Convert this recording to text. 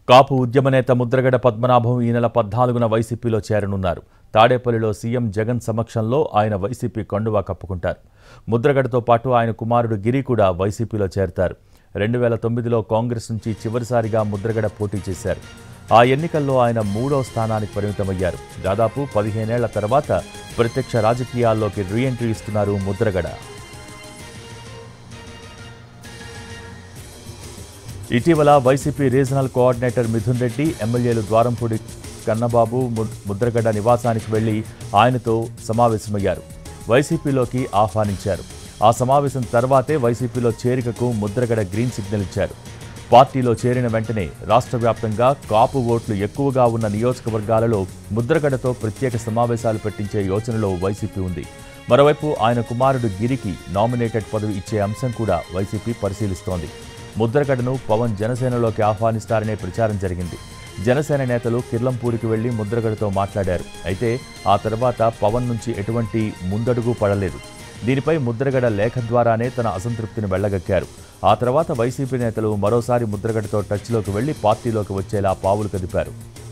కాపు ఉద్యమ నేత ముద్రగడ పద్మనాభం ఈ నెల పద్నాలుగున వైసీపీలో చేరనున్నారు తాడేపల్లిలో సీఎం జగన్ సమక్షంలో ఆయన వైసీపీ కండువా కప్పుకుంటారు ముద్రగడతో పాటు ఆయన కుమారుడు గిరి కూడా వైసీపీలో చేరతారు రెండు వేల తొమ్మిదిలో కాంగ్రెస్ నుంచి చివరిసారిగా ముద్రగడ పోటీ చేశారు ఆ ఎన్నికల్లో ఆయన మూడో స్థానానికి పరిమితమయ్యారు దాదాపు పదిహేనేళ్ల తర్వాత ప్రత్యక్ష రాజకీయాల్లోకి రీఎంట్రీ ఇస్తున్నారు ముద్రగడ ఇటీవల YCP regional coordinator Mithun Reddy ఎమ్మెల్యేలు ద్వారంపూడి కన్నబాబు ము- ముద్రగడ్డ నివాసానికి వెళ్లి ఆయనతో సమావేశమయ్యారు వైసీపీలోకి ఆహ్వానించారు ఆ సమావేశం తర్వాతే వైసీపీలో చేరికకు ముద్రగడ గ్రీన్ సిగ్నల్ ఇచ్చారు పార్టీలో చేరిన వెంటనే రాష్ట్ర వ్యాప్తంగా కాపు ఓట్లు ఎక్కువగా ఉన్న నియోజకవర్గాలలో ముద్రగడతో ప్రత్యేక సమావేశాలు పెట్టించే యోచనలో వైసీపీ ఉంది మరోవైపు ఆయన కుమారుడు గిరికి నామినేటెడ్ పదవి ఇచ్చే అంశం కూడా వైసీపీ పరిశీలిస్తోంది ముద్రగడను పవన్ జనసేనలోకి ఆహ్వానిస్తారనే ప్రచారం జరిగింది జనసేన నేతలు కిర్లంపూడికి వెళ్లి ముద్రగడతో మాట్లాడారు అయితే ఆ తర్వాత పవన్ నుంచి ఎటువంటి ముందడుగు పడలేదు దీనిపై ముద్రగడ లేఖ ద్వారానే తన అసంతృప్తిని వెళ్లగక్కారు ఆ తర్వాత వైసీపీ నేతలు మరోసారి ముద్రగడతో టచ్లోకి వెళ్లి పార్టీలోకి వచ్చేలా పావులు కదిపారు